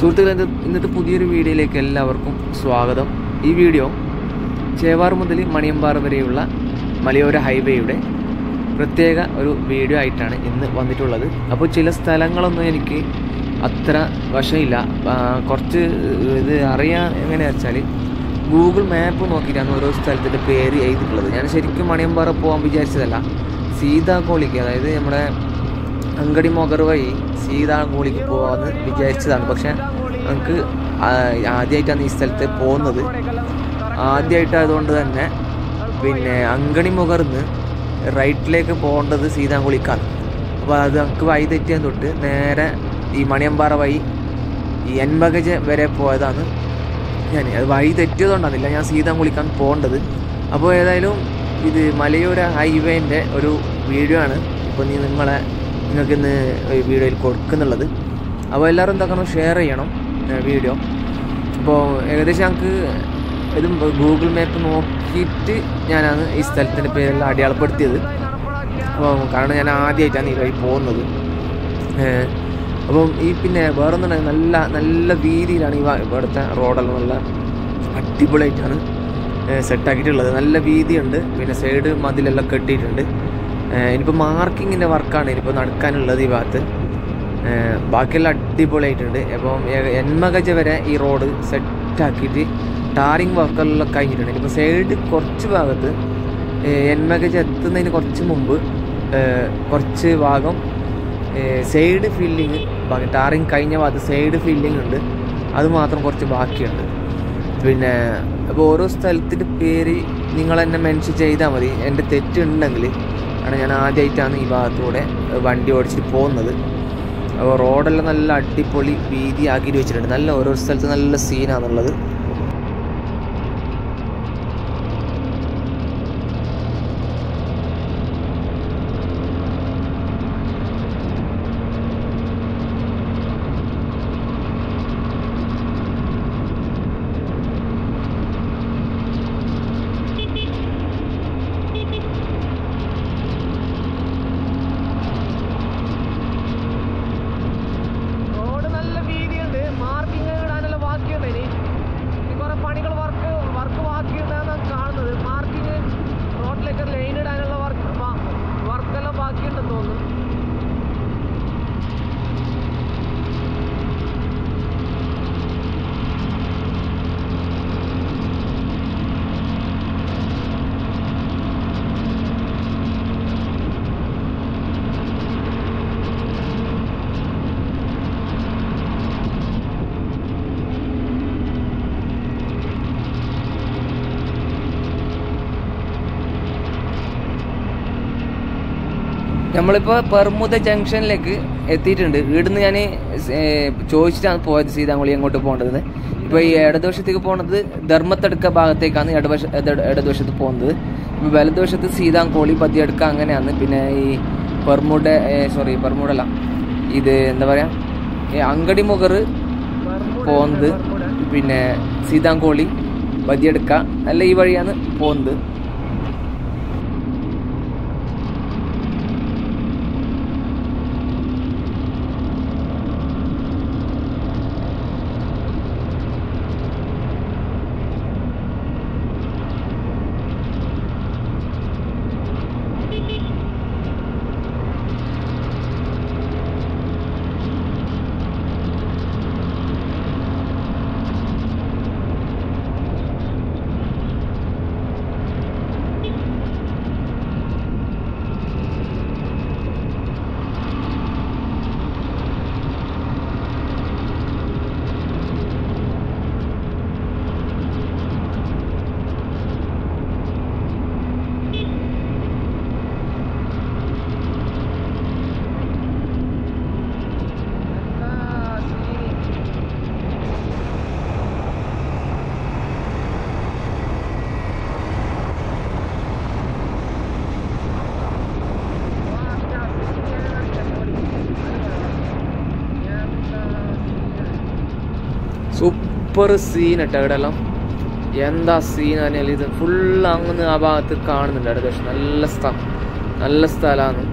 സുഹൃത്തുക്കളെ ഇത് ഇന്നത്തെ പുതിയൊരു വീഡിയോയിലേക്ക് എല്ലാവർക്കും സ്വാഗതം ഈ വീഡിയോ ചേവാർ മുതൽ മണിയമ്പാറ വരെയുള്ള മലയോര ഹൈവേയുടെ പ്രത്യേക ഒരു വീഡിയോ ആയിട്ടാണ് ഇന്ന് വന്നിട്ടുള്ളത് അപ്പോൾ ചില സ്ഥലങ്ങളൊന്നും എനിക്ക് അത്ര വശമില്ല ആ, കുറച്ച് ഇത് അറിയാൻ എങ്ങനെയാ വെച്ചാൽ ഗൂഗിൾ മാപ്പ് നോക്കിയിട്ടാണ് ഓരോ സ്ഥലത്തിൻ്റെ പേര് എഴുതിയിട്ടുള്ളത് ഞാൻ ശരിക്കും മണിയമ്പാറ പോകാൻ വിചാരിച്ചതല്ല സീതാകോളിക്ക് അതായത് നമ്മുടെ അങ്കടി മൊഗർ വഴി സീതാകോളിക്ക് പോകാമെന്ന് വിചാരിച്ചതാണ് പക്ഷെ നമുക്ക് ആദ്യമായിട്ടാണ് ഈ സ്ഥലത്ത് പോകുന്നത് ആദ്യമായിട്ടായതുകൊണ്ട് തന്നെ പിന്നെ അങ്കണി മുകർന്ന് റൈറ്റിലേക്ക് പോകേണ്ടത് സീതാങ്കുളിക്കാണ് അപ്പോൾ അത് നമുക്ക് വഴി തെറ്റിയാൻ തൊട്ട് നേരെ ഈ മണിയമ്പാറ വഴി ഈ എൻബഗജ വരെ പോയതാണ് ഞാൻ അത് വഴി തെറ്റിയതുകൊണ്ടാണില്ല ഞാൻ സീതാങ്കുളിക്കാൻ പോകേണ്ടത് അപ്പോൾ ഏതായാലും ഇത് മലയോര ഹൈവേൻ്റെ ഒരു വീഡിയോ ആണ് ഇപ്പോൾ നീ നിങ്ങളെ നിങ്ങൾക്ക് ഇന്ന് ഈ വീഡിയോയിൽ കൊടുക്കുന്നുള്ളത് അപ്പോൾ എല്ലാവരും എന്താക്കണം ഷെയർ ചെയ്യണം വീഡിയോ അപ്പോൾ ഏകദേശം ഞങ്ങൾക്ക് ഇതും ഗൂഗിൾ മാപ്പ് നോക്കിയിട്ട് ഞാനാണ് ഈ സ്ഥലത്തിൻ്റെ പേരെല്ലാം അടയാളപ്പെടുത്തിയത് അപ്പോൾ കാരണം ഞാൻ ആദ്യമായിട്ടാണ് ഈ വഴി പോകുന്നത് ഏഹ് അപ്പം ഈ പിന്നെ വേറൊന്നുണ്ടെങ്കിൽ നല്ല നല്ല വീതിയിലാണ് ഈ വ- ഇവിടുത്തെ റോഡെല്ലാം നല്ല അടിപൊളിയായിട്ടാണ് സെറ്റാക്കിയിട്ടുള്ളത് നല്ല വീതിയുണ്ട് പിന്നെ സൈഡ് മതിലെല്ലാം കെട്ടിയിട്ടുണ്ട് ഏഹ് ഇനിയിപ്പോൾ മാർക്കിങ്ങിൻ്റെ വർക്കാണ് ഇനിയിപ്പോൾ നടക്കാനുള്ളത് ഈ ഭാഗത്ത് ഏഹ് ബാക്കിയെല്ലാം അടിപൊളിയായിട്ടുണ്ട് അപ്പം ഏക- എൻമകജ വരെ ഈ റോഡ് സെറ്റാക്കിയിട്ട് ടാറിങ് വർക്കെല്ലാം കഴിഞ്ഞിട്ടുണ്ട് ഇനിയിപ്പോൾ സൈഡ് കുറച്ച് ഭാഗത്ത് ഏഹ് എൻമകജ എത്തുന്നതിന് കുറച്ച് മുമ്പ് ഏഹ് കുറച്ച് ഭാഗം സൈഡ് ഫില്ലിങ് ബാക്കി ടാറിങ് കഴിഞ്ഞ ഭാഗത്ത് സൈഡ് ഫില്ലിങ് ഉണ്ട് അത് മാത്രം കുറച്ച് ബാക്കിയുണ്ട് പിന്നെ അപ്പോൾ ഓരോ സ്ഥലത്തിൻ്റെ പേര് നിങ്ങൾ എന്നെ മെൻഷൻ ചെയ്താൽ മതി എൻ്റെ തെറ്റുണ്ടെങ്കിൽ കാരണം ഞാൻ ആദ്യമായിട്ടാണ് ഈ ഭാഗത്തൂടെ വണ്ടി ഓടിച്ചിട്ട് പോകുന്നത് അപ്പോൾ റോഡെല്ലാം നല്ല അടിപൊളി വീതി ആക്കിയിട്ട് വെച്ചിട്ടുണ്ട് നല്ല ഓരോ സ്ഥലത്ത് നല്ല സീനാണുള്ളത് റോഡ് നല്ല വീതിയുണ്ട് മാർക്കിംഗ് ഇടാനുള്ള ബാക്കിയുണ്ട് ഇനി ഇനി കുറെ പണികൾ വർക്ക് വർക്ക് ബാക്കിയുണ്ടെന്നാണ് കാണുന്നത് മാർക്കിംഗ് റോഡിലേക്ക് ലൈൻ ഇടാനുള്ള വർക്ക് വർക്കെല്ലാം ബാക്കിയുണ്ടെന്ന് തോന്നുന്നു നമ്മളിപ്പോൾ പെർമുദ ജംഗ്ഷനിലേക്ക് എത്തിയിട്ടുണ്ട് ഇവിടുന്ന് ഞാൻ ചോദിച്ചിട്ടാണ് പോയത് സീതാങ്കുളി എങ്ങോട്ട് പോകേണ്ടത് ഇപ്പോൾ ഈ ഇടതുവശത്തേക്ക് പോകുന്നത് ധർമ്മത്തടുക്ക ഭാഗത്തേക്കാണ് ഇടവശ ഇട- ഇടതുവശത്ത് പോകുന്നത് ഇപ്പോൾ വലതുവശത്ത് സീതാങ്കോളി പതിയടുക്ക അങ്ങനെയാണ് പിന്നെ ഈ പെർമുഡ സോറി പെർമുഡല്ല ഇത് എന്താ പറയുക ഈ അങ്കടി മുകർ പോകുന്നത് പിന്നെ സീതാങ്കോളി പതിയടുക്ക അല്ല ഈ വഴിയാണ് പോകുന്നത് സൂപ്പർ സീൻ കേട്ടോ ഇവിടെ എല്ലാം എന്താ സീൻ പറഞ്ഞാൽ ഇത് ഫുൾ അങ്ങ് ആ ഭാഗത്ത് കാണുന്നുണ്ട് ഏകദേശം നല്ല സ്ഥലം നല്ല സ്ഥലമാണ്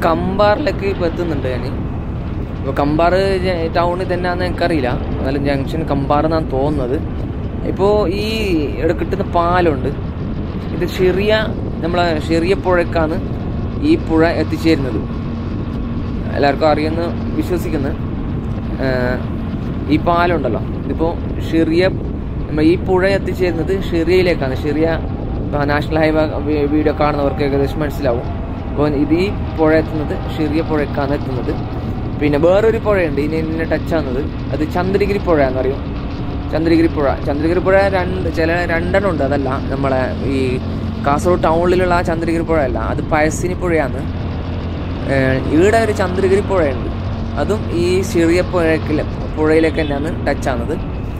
കമ്പാറിലേക്ക് ഇപ്പോൾ എത്തുന്നുണ്ട് ഞാൻ ഇപ്പോൾ കമ്പാർ ടൗണിൽ തന്നെയാണെന്ന് എനിക്കറിയില്ല എന്നാലും ജംഗ്ഷൻ കമ്പാർ എന്നാണ് തോന്നുന്നത് ഇപ്പോൾ ഈ ഇവിടെ കിട്ടുന്ന പാലമുണ്ട് ഇത് ചെറിയ നമ്മളെ ചെറിയ പുഴക്കാണ് ഈ പുഴ എത്തിച്ചേരുന്നത് എല്ലാവർക്കും അറിയുമെന്ന് വിശ്വസിക്കുന്നു ഏഹ് ഈ പാലമുണ്ടല്ലോ ഇതിപ്പോൾ ഷെറിയ നമ്മ ഈ പുഴ എത്തിച്ചേരുന്നത് ഷെറിയയിലേക്കാണ് ഷെറിയ നാഷണൽ ഹൈവേ വീഡിയോ കാണുന്നവർക്ക് ഏകദേശം മനസ്സിലാവും അപ്പോൾ ഇത് ഈ പുഴ എത്തുന്നത് ഷെറിയ പുഴക്കാണ് എത്തുന്നത് പിന്നെ വേറൊരു പുഴയുണ്ട് ഇതിനെ എന്നെ ടച്ച് ആവുന്നത് അത് ചന്ദ്രഗിരി പുഴയാണെന്ന് അറിയും ചന്ദ്രഗിരി പുഴ ചന്ദ്രഗിരി പുഴ രണ്ട് ചില രണ്ടെണ്ണം ഉണ്ട് അതല്ല നമ്മളെ ഈ കാസർഗോഡ് ടൗണിലുള്ള ആ ചന്ദ്രഗിരി പുഴ അല്ല അത് പയസ്സിനി പുഴയാണ് ഏഹ് ഇവിടെ ഒരു ചന്ദ്രഗിരി പുഴയുണ്ട് അതും ഈ ചെറിയ പുഴയ്ക്ക് പുഴയിലേക്ക് തന്നെയാണ് ടച്ച് ആവുന്നത്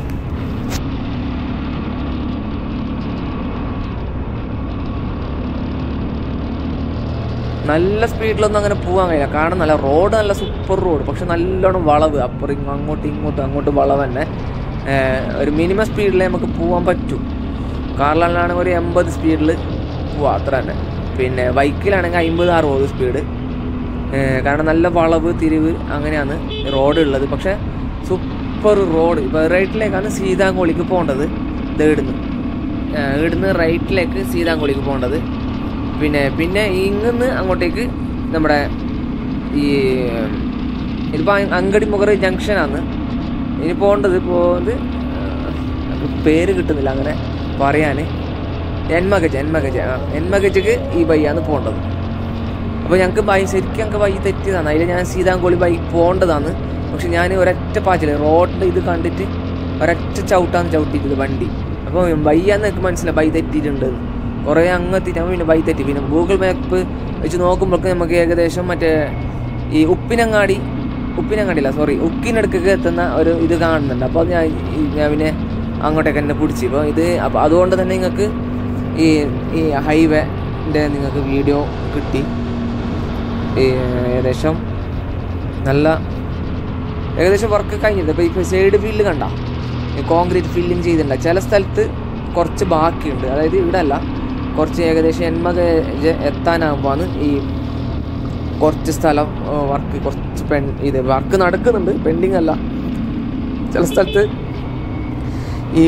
നല്ല സ്പീഡിലൊന്നും അങ്ങനെ പോകാൻ കഴിയില്ല കാരണം നല്ല റോഡ് നല്ല സൂപ്പർ റോഡ് പക്ഷെ നല്ലോണം വളവ് അപ്പുറം ഇങ്ങ് അങ്ങോട്ടും ഇങ്ങോട്ടും അങ്ങോട്ടും വളവ് തന്നെ ഏഹ് ഒരു മിനിമം സ്പീഡിലേ നമുക്ക് പോകാൻ പറ്റൂ കാറിലാണെങ്കിൽ ഒരു എൺപത് സ്പീഡിൽ പോവാം അത്ര തന്നെ പിന്നെ ബൈക്കിലാണെങ്കിൽ അമ്പത് അറുപത് സ്പീഡ് കാരണം നല്ല വളവ് തിരിവ് അങ്ങനെയാണ് റോഡ് ഉള്ളത് പക്ഷെ സൂപ്പർ റോഡ് ഇപ്പോൾ റൈറ്റിലേക്കാണ് സീതാങ്കോളിക്ക് പോകേണ്ടത് ഇത് ഇവിടുന്ന് ഏഹ് ഇവിടുന്ന് റൈറ്റിലേക്ക് സീതാങ്കോളിക്ക് പോകേണ്ടത് പിന്നെ പിന്നെ ഇങ്ങന്ന് അങ്ങോട്ടേക്ക് നമ്മുടെ ഈ ഇതിപ്പോൾ അങ്കടി മുഖർ ജംഗ്ഷനാണ് ഇനി പോകേണ്ടത് പോകുന്നത് ഏഹ് പേര് കിട്ടുന്നില്ല അങ്ങനെ പറയാൻ എൻമകജ് എൻമകജ് ആ എൻമകജക്ക് ഈ ബൈയാണ് പോകേണ്ടത് അപ്പോൾ ഞങ്ങൾക്ക് ബൈ ശരിക്കും ഞങ്ങൾക്ക് ബൈ തെറ്റിയതാണ് അതിൽ ഞാൻ സീതാങ്കോളി ബൈ പോകേണ്ടതാണ് പക്ഷെ ഞാൻ ഒരൊറ്റ പാച്ചിൽ റോഡിൻ്റെ ഇത് കണ്ടിട്ട് ഒരൊറ്റ ചവിട്ടാന്ന് ചവിട്ടിയിട്ടത് വണ്ടി അപ്പോൾ ബൈയാന്ന് എനിക്ക് മനസ്സിലായി ബൈ തെറ്റിയിട്ടുണ്ട് കുറേ അങ്ങ് എത്തിയിട്ട് നമ്മൾ പിന്നെ ബൈ തെറ്റി പിന്നെ ഗൂഗിൾ മാപ്പ് വെച്ച് നോക്കുമ്പോഴേക്കും നമുക്ക് ഏകദേശം മറ്റേ ഈ ഉപ്പിനങ്ങാടി ഉപ്പിനങ്ങാടില്ല സോറി ഉക്കിനടുക്കൊക്കെ എത്തുന്ന ഒരു ഇത് കാണുന്നുണ്ട് അപ്പോൾ ഞാൻ ഈ- ഞാൻ പിന്നെ അങ്ങോട്ടേക്ക് എന്നെ പിടിച്ച് ഇപ്പോൾ ഇത് അപ്പോൾ അതുകൊണ്ട് തന്നെ നിങ്ങൾക്ക് ഈ ഈ ഹൈവേൻ്റെ നിങ്ങൾക്ക് വീഡിയോ കിട്ടി ഈ ഏകദേശം നല്ല ഏകദേശം വർക്ക് കഴിഞ്ഞിട്ടുണ്ട് ഇപ്പോൾ ഇപ്പോൾ സൈഡ് ഫീൽഡ് കണ്ട കോൺക്രീറ്റ് ഫില്ലിങ് ചെയ്തിട്ടുണ്ട് ചില സ്ഥലത്ത് കുറച്ച് ബാക്കിയുണ്ട് അതായത് ഇവിടെ അല്ല കുറച്ച് ഏകദേശം എൺപത് എത്താനാകുമ്പോഴാണ് ഈ കുറച്ച് സ്ഥലം വർക്ക് കുറച്ച് പെൻ ഇത് വർക്ക് നടക്കുന്നുണ്ട് പെൻഡിങ് അല്ല ചില സ്ഥലത്ത് ഈ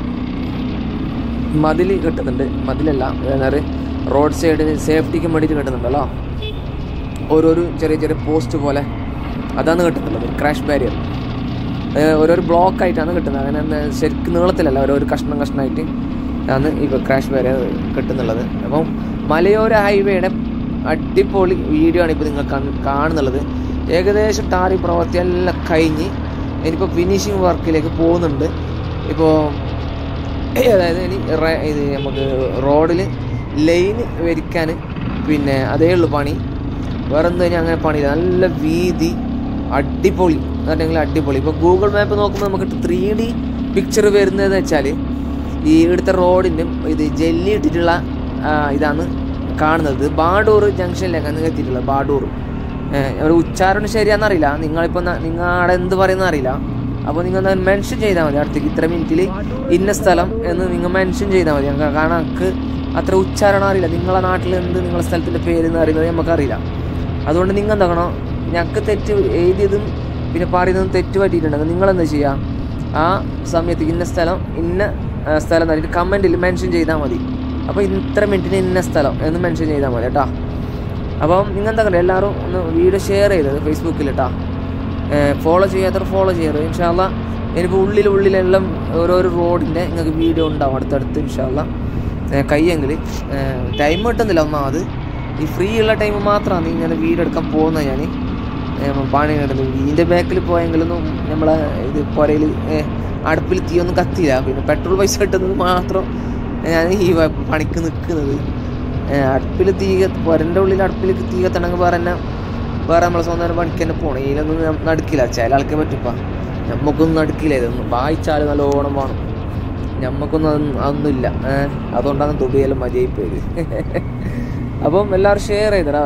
മതിൽ കെട്ടുന്നുണ്ട് മതിലല്ല വേറെ റോഡ് സൈഡിന് സേഫ്റ്റിക്ക് വേണ്ടിയിട്ട് കെട്ടുന്നുണ്ടല്ലോ ഓരോരോ ചെറിയ ചെറിയ പോസ്റ്റ് പോലെ അതാണ് കെട്ടുന്നുള്ളത് ക്രാഷ് ബാരിയർ ഓരോരോ ബ്ലോക്ക് ആയിട്ടാണ് കിട്ടുന്നത് അങ്ങനെ ഒന്ന് ശരിക്കും നീളത്തിലല്ല ഓരോരോ കഷ്ണം കഷ്ണമായിട്ട് ആണ് ഇപ്പോൾ ക്രാഷ് ബാരിയർ കിട്ടുന്നുള്ളത് അപ്പം മലയോര ഹൈവേയുടെ അടിപൊളി വീഡിയോ ആണ് ഇപ്പോൾ നിങ്ങൾ കൺ- കാണുന്നുള്ളത് ഏകദേശം ടാറി പ്രവൃത്തി എല്ലാം കഴിഞ്ഞ് ഇനിയിപ്പോൾ ഫിനിഷിങ് വർക്കിലേക്ക് പോകുന്നുണ്ട് ഇപ്പോൾ അതായത് ഇനി റ- ഇത് നമുക്ക് റോഡിൽ ലൈൻ വരിക്കാൻ പിന്നെ അതേ ഉള്ളൂ പണി വേറെ ഒന്നും ഇനി അങ്ങനെ പണിയില്ല നല്ല വീതി അടിപൊളി എന്നുണ്ടെങ്കിൽ അടിപൊളി ഇപ്പോൾ ഗൂഗിൾ മാപ്പ് നോക്കുമ്പോൾ നമുക്ക് ത്രീ ഡി പിക്ചർ വരുന്നതെന്ന് വെച്ചാൽ ഈ ഇവിടുത്തെ റോഡിൻ്റെ ഇത് ജെല്ലി ഇട്ടിട്ടുള്ള ആ, ഇതാണ് കാണുന്നത് ബാഡൂർ ജംഗ്ഷനിലേക്കാണ് എത്തിയിട്ടുള്ളത് ബാഡൂർ ഏഹ്, ഒരു ഉച്ചാരണം ശരിയാണെന്നറിയില്ല നിങ്ങളിപ്പോൾ നിങ്ങളുടെ എന്ത് പറയുന്ന അറിയില്ല അപ്പോൾ നിങ്ങൾ മെൻഷൻ ചെയ്താൽ മതി അടുത്തേക്ക് ഇത്ര മിനിറ്റിൽ ഇന്ന സ്ഥലം എന്ന് നിങ്ങൾ മെൻഷൻ ചെയ്താൽ മതി ഞങ്ങൾക്ക് കാരണം നമുക്ക് അത്ര ഉച്ചാരണം അറിയില്ല നിങ്ങളെ നാട്ടിൽ എന്ത് നിങ്ങളെ സ്ഥലത്തിൻ്റെ പേര് എന്ന് അറിയുന്നത് നമുക്കറിയില്ല അതുകൊണ്ട് നിങ്ങൾ എന്താക്കണം ഞങ്ങൾക്ക് തെറ്റ് എഴുതിയതും പിന്നെ പറയുന്നതും തെറ്റ് പറ്റിയിട്ടുണ്ടെങ്കിൽ നിങ്ങളെന്താ ചെയ്യുക ആ സമയത്ത് ഇന്ന സ്ഥലം ഇന്ന ആ, സ്ഥലം എന്ന് പറഞ്ഞിട്ട് കമൻറ്റിൽ മെൻഷൻ ചെയ്താൽ മതി അപ്പോൾ ഇത്ര മിനിറ്റിന് ഇന്ന സ്ഥലം എന്ന് മെൻഷൻ ചെയ്താൽ മതി കേട്ടോ അപ്പം നിങ്ങൾ എന്താ കണ്ടത് എല്ലാവരും ഒന്ന് വീഡിയോ ഷെയർ ചെയ്തത് ഫേസ്ബുക്കിൽ കേട്ടോ ഫോളോ ചെയ്യാത്തവർ ഫോളോ ചെയ്യരുത് ഇൻഷാല്ല ഇനിയിപ്പോൾ ഉള്ളിൽ ഉള്ളിലെല്ലാം ഓരോരോ റോഡിൻ്റെ നിങ്ങൾക്ക് വീഡിയോ ഉണ്ടാവും അടുത്തടുത്ത് ഇൻഷാല്ല കയ്യെങ്കിൽ ടൈം കിട്ടുന്നില്ല ഒന്നാമത് ഈ ഫ്രീ ഉള്ള ടൈം മാത്രമാണ് ഇങ്ങനെ വീഡിയോ എടുക്കാൻ പോകുന്നത് ഞാൻ പണി കിട്ടുന്നത് ഇതിൻ്റെ ബാക്കിൽ പോയെങ്കിലൊന്നും നമ്മളെ ഇത് പുരയിൽ അടുപ്പിൽ തീയൊന്നും കത്തിയില്ല പിന്നെ പെട്രോൾ പൈസ കിട്ടുന്നത് മാത്രം ഞാൻ ഈ വ- പണിക്ക് നിൽക്കുന്നത് അടുപ്പിൽ തീ കത്ത് പുരൻ്റെ ഉള്ളിൽ അടുപ്പിൽ തീ കത്തണമെങ്കിൽ വേറെ തന്നെ വേറെ നമ്മളെ സ്വന്തം പണിക്ക് തന്നെ പോകണം ഇതിലൊന്നും നം- നടക്കില്ല ചില ആൾക്കെ പറ്റിപ്പ നമുക്കൊന്നും നടക്കില്ല ഇതൊന്നും വായിച്ചാൽ നല്ലോണം വേണം ഞമ്മക്കൊന്നും അതൊന്നും അതൊന്നുമില്ല ഏഹ് അതുകൊണ്ടാണ് ദുബൈയെല്ലാം മതിയായി പോയത് അപ്പം എല്ലാവരും ഷെയർ ചെയ്തടാ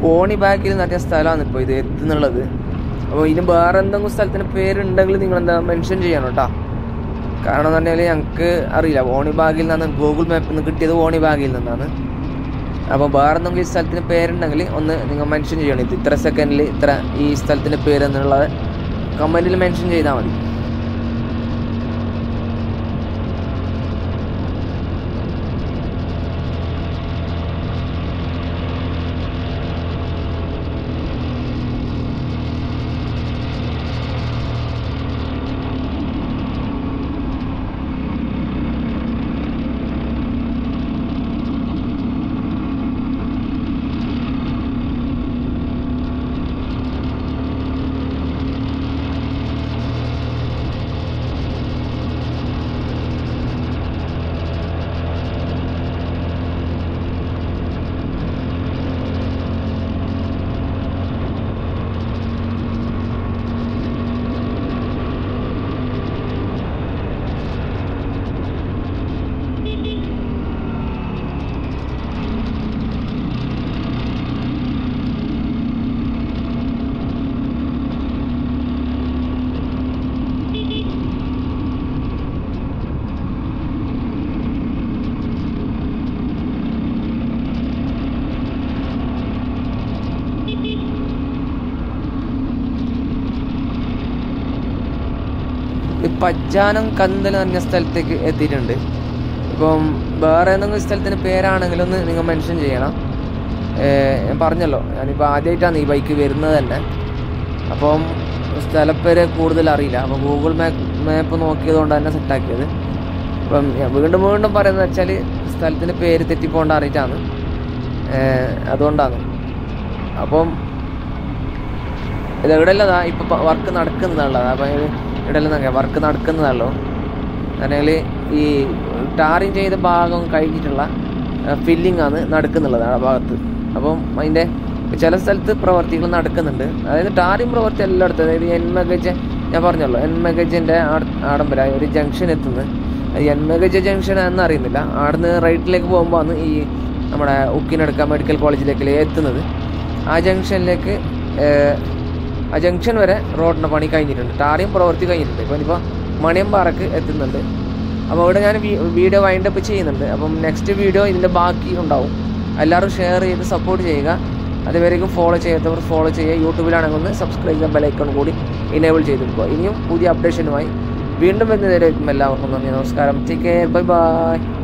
വോണി ബാക്കിൽ എന്ന് പറഞ്ഞ സ്ഥലമാണ് ഇപ്പോൾ ഇത് എത്തുന്നുള്ളത് അപ്പോൾ ഇതിന് വേറെ എന്തെങ്കിലും സ്ഥലത്തിന് പേരുണ്ടെങ്കിൽ നിങ്ങൾ എന്താ മെൻഷൻ ചെയ്യണം കേട്ടോ കാരണം എന്ന് പറഞ്ഞാൽ ഞങ്ങൾക്ക് അറിയില്ല വോണി ബാഗിൽ നിന്നാണ് ഗൂഗിൾ മാപ്പിൽ നിന്ന് കിട്ടിയത് വോണി ബാഗിൽ നിന്നാണ് അപ്പോൾ വേറെ എന്തെങ്കിലും ഈ സ്ഥലത്തിന് പേരുണ്ടെങ്കിൽ ഒന്ന് നിങ്ങൾ മെൻഷൻ ചെയ്യണം ഇത് ഇത്ര സെക്കൻഡിൽ ഇത്ര ഈ സ്ഥലത്തിൻ്റെ പേര് എന്നുള്ളത് കമൻറ്റിൽ മെൻഷൻ ചെയ്താൽ മതി ഈ പജ്ജാനം കന്തൽ എന്ന് പറഞ്ഞ സ്ഥലത്തേക്ക് എത്തിയിട്ടുണ്ട് ഇപ്പം വേറെ ഏതെങ്കിലും സ്ഥലത്തിന് പേരാണെങ്കിലും ഒന്ന് നിങ്ങൾ മെൻഷൻ ചെയ്യണം ഏർ ഞാൻ പറഞ്ഞല്ലോ ഞാനിപ്പോൾ ആദ്യമായിട്ടാണ് ഈ ബൈക്ക് വരുന്നത് തന്നെ അപ്പം സ്ഥലപ്പേര് കൂടുതൽ അറിയില്ല അപ്പം ഗൂഗിൾ മാപ്പ് മാപ്പ് നോക്കിയത് കൊണ്ട് തന്നെ സെറ്റാക്കിയത് അപ്പം ഞാൻ വീണ്ടും വീണ്ടും പറയുന്നത് വെച്ചാൽ സ്ഥലത്തിൻ്റെ പേര് തെറ്റിപ്പോണ്ട അറിയിട്ടാണ് ഏർ അതുകൊണ്ടാണ് അപ്പം ഇത് ഇവിടെയല്ലതാ ഇപ്പൊ വർക്ക് നടക്കുന്നതാണല്ലോ അപ്പൊ ഇവിടെയല്ല വർക്ക് നടക്കുന്നതാണല്ലോ അല്ലെങ്കിൽ ഈ ടാറിങ് ചെയ്ത ഭാഗം കഴിഞ്ഞിട്ടുള്ള ഫില്ലിംഗ് ആണ് നടക്കുന്നുള്ളത് ആ ഭാഗത്ത് അപ്പം അതിൻ്റെ ചില സ്ഥലത്ത് പ്രവർത്തികൾ നടക്കുന്നുണ്ട് അതായത് ടാറിങ് പ്രവർത്തി എല്ലായിടത്തും അതായത് എൻ മെഗജ് ഞാൻ പറഞ്ഞല്ലോ എൻ മെഗജിൻ്റെ ആഡംബര ഒരു ജംഗ്ഷൻ എത്തുന്നത് എൻ മെഗജ് ജംഗ്ഷൻ എന്ന് അറിയുന്നില്ല അവിടുന്ന് റൈറ്റിലേക്ക് പോകുമ്പോൾ ആണ് ഈ നമ്മുടെ ഉക്കിനെടുക്കാൻ മെഡിക്കൽ കോളേജിലേക്ക് എത്തുന്നത് ആ ജംഗ്ഷനിലേക്ക് ആ ജംഗ്ഷൻ വരെ റോഡിൻ്റെ പണി കഴിഞ്ഞിട്ടുണ്ട് ടാറിയും പ്രവൃത്തി കഴിഞ്ഞിട്ടുണ്ട് ഇപ്പം ഇപ്പോൾ മണിയമ്പാറക്ക് എത്തുന്നുണ്ട് അപ്പോൾ അവിടെ ഞാൻ വീഡിയോ വൈൻഡ് അപ്പ് ചെയ്യുന്നുണ്ട് അപ്പം നെക്സ്റ്റ് വീഡിയോ ഇതിൻ്റെ ബാക്കി ഉണ്ടാവും എല്ലാവരും ഷെയർ ചെയ്ത് സപ്പോർട്ട് ചെയ്യുക അതുവരേക്കും ഫോളോ ചെയ്യാത്തവർ ഫോളോ ചെയ്യുക യൂട്യൂബിലാണെങ്കിൽ ഒന്ന് സബ്സ്ക്രൈബ് ചെയ്യാൻ ബെലൈക്കൺ കൂടി ഇനേബിൾ ചെയ്തെടുക്കുക ഇനിയും പുതിയ അപ്ഡേഷനുമായി വീണ്ടും വരുന്നതായിരിക്കും എല്ലാവർക്കും നന്ദി നമസ്കാരം ടേക്ക് കെയർ ബൈ ബൈ